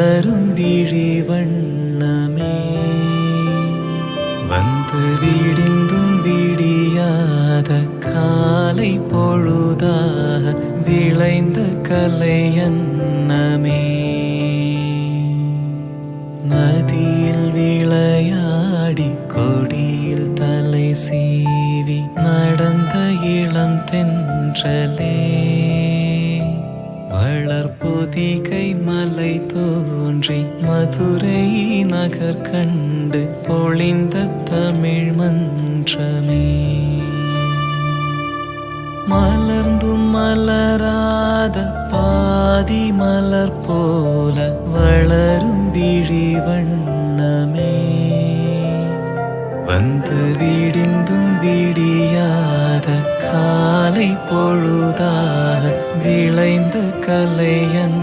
வளரும் விழி வண்ணமே வந்து விடிந்தும் விடியாத காலை பொழுதாக விளைந்த கலையன்னமே நதியில் விளையாடி கொடியில் தலை சீவி நடந்த இளம் தென்றலே வளர்பொதிகை மலை தோன்றி மதுரை நகர் கண்டு பொழிந்த தமிழ் மன்றமே மலர்ந்தும் மலராத பாதி மலர் போல வளரும் விழி வண்ணமே வந்து விடிந்தும் விடியாத காலை பொழுதாக விளைந்த கலையன்